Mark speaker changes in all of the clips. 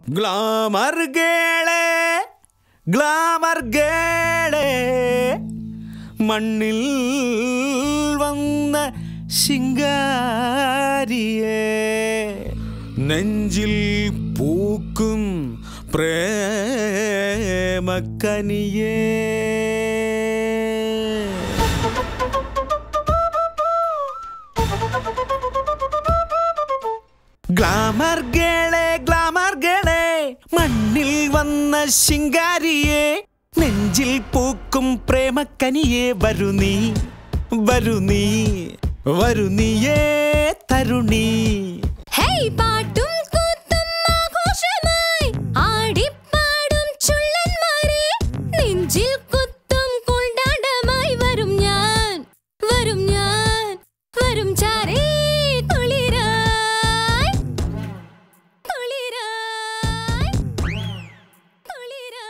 Speaker 1: glamour ഗേളെ glamour ഗേളെ മണ്ണിൽ വന്ന ശിങ്കാരിയെ നെഞ്ചിൽ പൂക്കും പ്രേമക്കനിയേ ഗ്ലാമർ ഗേളെ ഗ്ലാമർ ഗേളെ മണ്ണിൽ വന്ന ശിങ്കാരിയെ നെഞ്ചിൽ പൂക്കും പ്രേമക്കനിയെ വരു നീ വരു നീ വരു നീയേ തരുണി
Speaker 2: ഹേയ് പാട്ടും കൂത്തും ആഘോഷമായി ആടിപ്പാടും ചുള്ളന്മാരെ നെഞ്ചിൽ കുത്തും കൊണ്ടാടമായി വരും ഞാൻ വരും ഞാൻ വരും ചാരേ കുളിരായി കുളിരായി കുളിരായി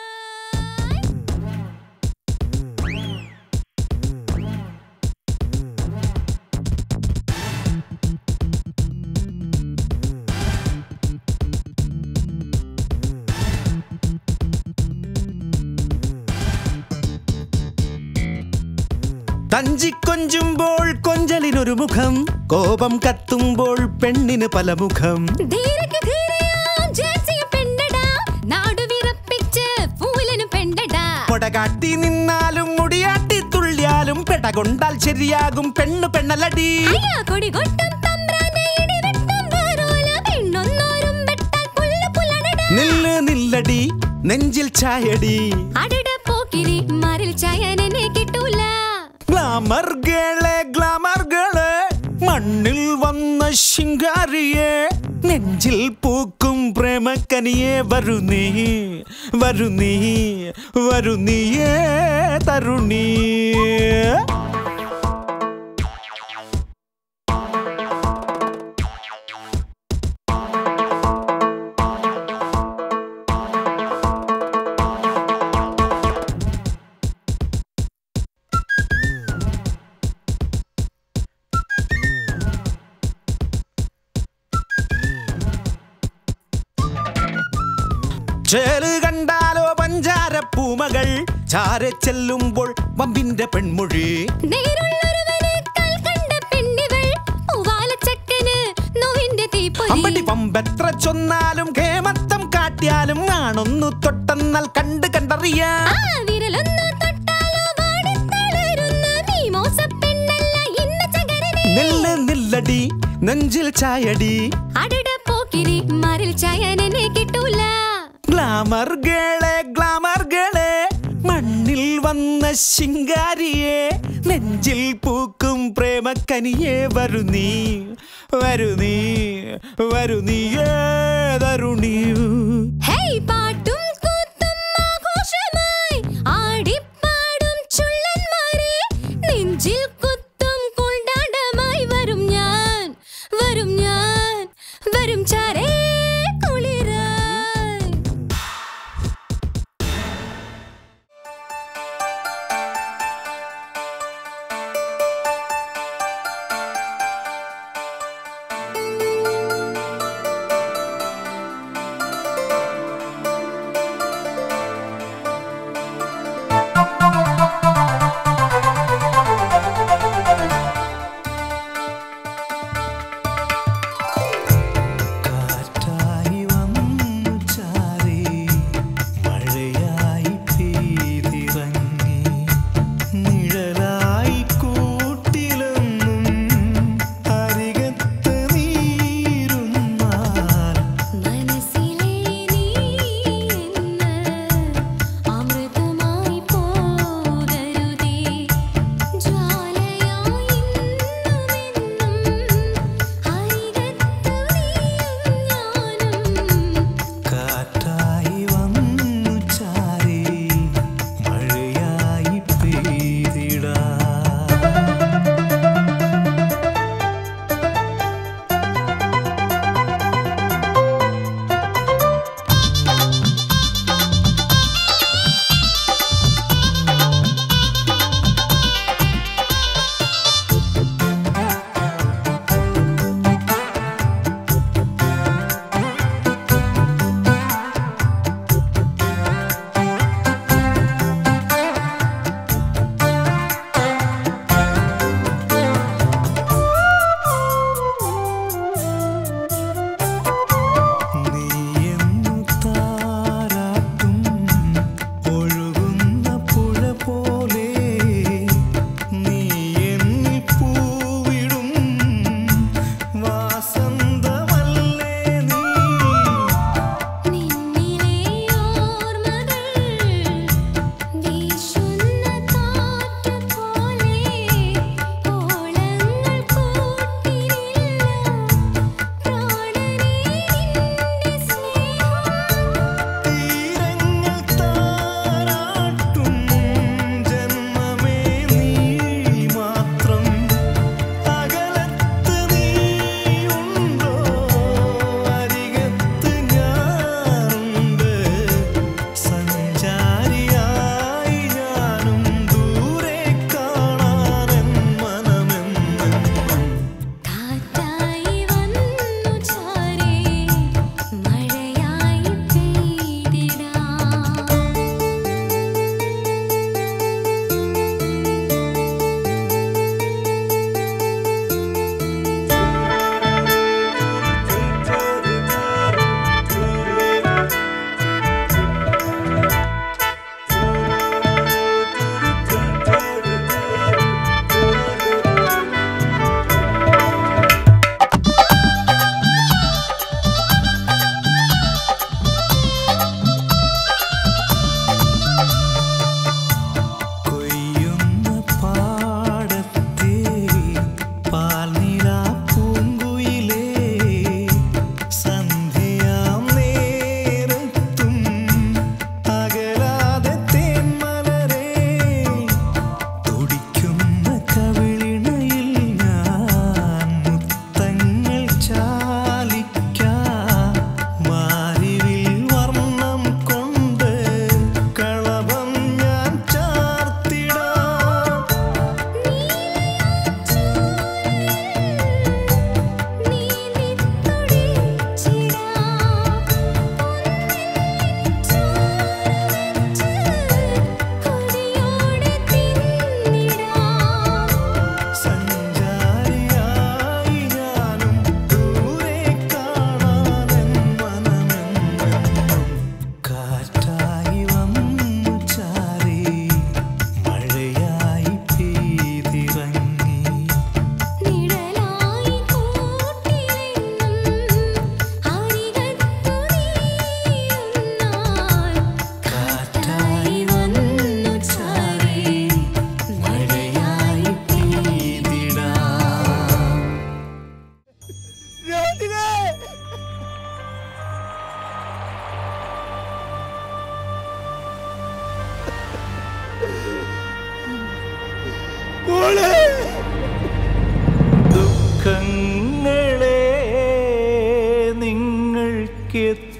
Speaker 1: തഞ്ചിക്കൊഞ്ചുമ്പോൾ കൊഞ്ചലിനൊരു മുഖം കോപം കത്തുമ്പോൾ പെണ്ണിന് പല മുഖം
Speaker 2: ധീരക്ക് ധീരയാം ജേഴ്സിയ പെണ്ടടാ നാടു വിറപ്പിച്ച് പൂലനും പെണ്ടടാ
Speaker 1: കൊടകാട്ടി നിന്നാലും മുടിയാട്ടി തുള്ളിയാലും പെടകൊണ്ടാൽ ശരിയാകും പെണ്ണു പെണ്ണലടി
Speaker 2: അയ്യാ കൊടി കൊട്ടും തമ്പ്രാന്റെ ഇടിവെട്ടും വേറോല പെണ്ണൊന്നോരും വെട്ടാൽ പുല്ല പുലനടാ
Speaker 1: നില്ല് നില്ലടി നെഞ്ചിൽ ചായടി
Speaker 2: അടട പോക്കിരി മറിൽ ചായനെ കിട്ടൂല
Speaker 1: ഗ്ലാമർ ഗേളെ ഗ്ലാമർ ഗേളെ മണ്ണിൽ വന്ന ശിങ്കാരിയെ നെഞ്ചിൽ പൂക്കും പ്രേമക്കനിയെ വരു നീ വരു നീ വരു നീയേ തരുണി ചേല് കണ്ടാലോ പഞ്ചാര പൂമകൾ ചാരെ ചെല്ലുമ്പോൾ വമ്പിന്റെ പെൺമൊഴി
Speaker 2: നേരുള്ളൊരുവനേക്കാൾ കണ്ട പെണ്ണിവൾ പൂവാലച്ചക്കന് നോവിന്റെ തീപ്പൊരി
Speaker 1: അമ്പടി പമ്പെത്ര ചൊന്നാലും കേമത്തം കാട്ടിയാലും ആണൊന്നു തൊട്ടെന്നാൽ കണ്ട് കണ്ടറിയാം
Speaker 2: ആ വിരലൊന്നു തൊട്ടാലോ വാടിത്തളരുന്ന നീ മോസപ്പെണ്ണല്ല ഇന്ന ചകരനെ
Speaker 1: നില്ല് നില്ലടി നെഞ്ചിൽ ചായടി
Speaker 2: അടട പോക്കിരി മറിൽ ചായനെ കിട്ടൂല
Speaker 1: ഗ്ലാമർ ഗേളെ ഗ്ലാമർ ഗേളെ മണ്ണിൽ വന്ന ശിങ്കാരിയെ നെഞ്ചിൽ പൂക്കും പ്രേമക്കനിയെ വരു നീ വരു നീ വരു നീയേ തരുണി
Speaker 2: ഹേയ് പാട്ടും കൂത്തും ആഘോഷമായി ആടിപ്പാടും ചുള്ളന്മാരെ നെഞ്ചിൽ കുത്തും കൊണ്ടാടമായി വരും ഞാൻ വരും ഞാൻ വരും ചാരേ കുളിരായി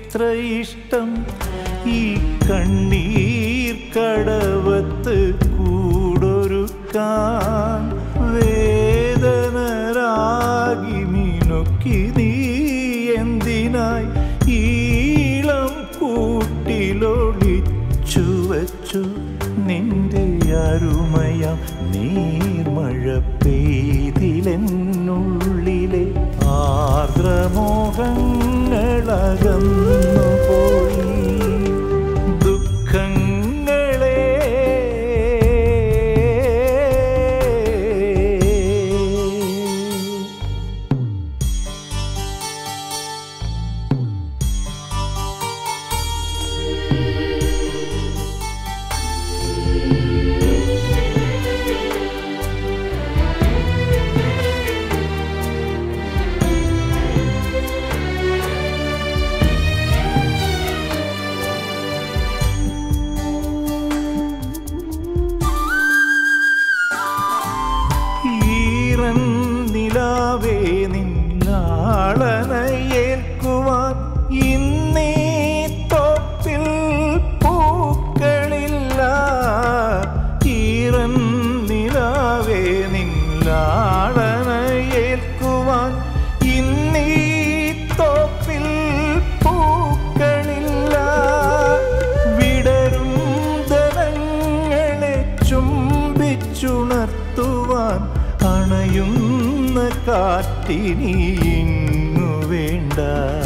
Speaker 3: എനിക്കെത്ര ഇഷ്ടം ഈ കണ്ണീർ കടവത്ത് കൂടൊരുക്കാൻ വേദനരാഗി മിനുക്കി നീ എന്തിനായി ഈളം കൂട്ടിലൊളിച്ചു വച്ചു നിന്റെ അരുമയാം നീർമഴ പെയ്തിലെന്നുള്ളിലെ ആർദ്രമോഹങ്ങളകന്നു പോയി ദുഃഖങ്ങളെ ഈറൻ നിലാവേ നിന്നാളനയേൽക്കുവാൻ ഇന്നീ തോപ്പിൽ പൂക്കളില്ല ഈറൻ നിലാവേ നിന്നാളനയേൽക്കുവാൻ ഇന്നീ തോപ്പിൽ പൂക്കളില്ല വിടരും ദലങ്ങളെ ചുംബിച്ചുണർത്തുവാൻ അണയുന്ന കാറ്റിനി ഇങ്ങു വേണ്ട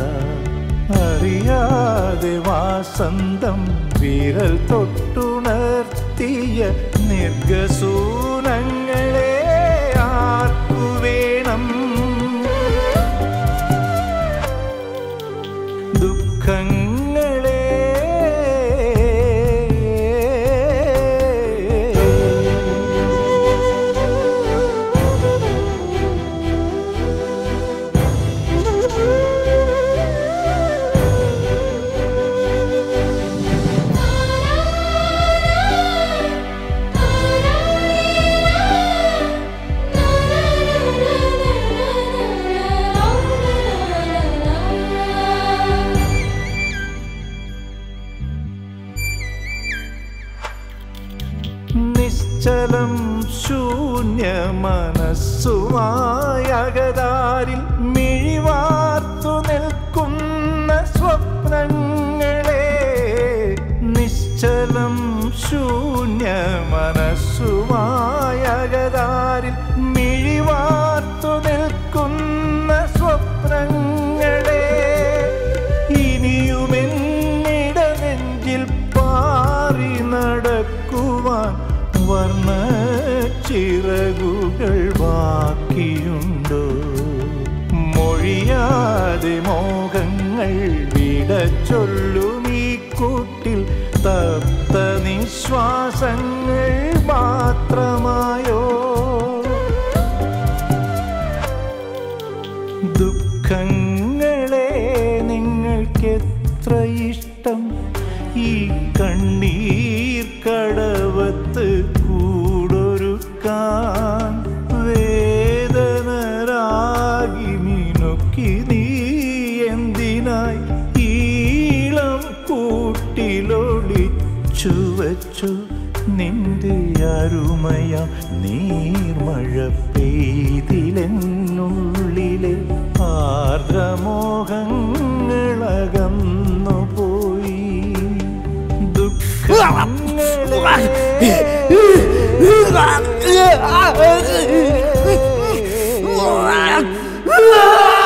Speaker 3: അറിയാതെ വാസന്തം വിരൽ തൊട്ടുണർത്തിയ നിർഗസൂനങ്ങളെ ആർക്കു വേണം ദുഃഖങ്ങളെ നിശ്ചലം ശൂന്യ മനസ്സുമായകതാരിൽ മിഴിവാർത്തു നിൽക്കുന്ന സ്വപ്നങ്ങളെ നിശ്ചലം ശൂന്യ മനസ്സുമായകതാരിൽ മിഴിവാർത്തു നിൽക്കുന്ന സ്വപ്നങ്ങളെ ഇനിയുമെന്നിട നെഞ്ചിൽ പാറി നടക്കുവാൻ വർണ്ണ ചിറകുകൾ ബാക്കിയുണ്ടോ മൊഴിയാതെ മോഹങ്ങൾ വിട ചൊല്ലും ഈ കൂട്ടിൽ തപ്ത നിശ്വാസങ്ങൾ മാത്രമായോ ദുഃഖങ്ങളെ നിങ്ങൾക്കെത്ര ഇഷ്ടം ഈ കണ്ണീർ കടവത്ത് കൂടൊരുക്കാൻ വേദനരാഗി മിനുക്കി നീ എന്തിനായി ഈളം കൂട്ടിലൊളിച്ചു വച്ചു നിന്റെ അരുമയ നീർമഴ പെയ്തിലെന്നുള്ളിലെ ആർദ്രമോഹങ്ങളകന്നു പോയി ദുഃഖങ്ങളെ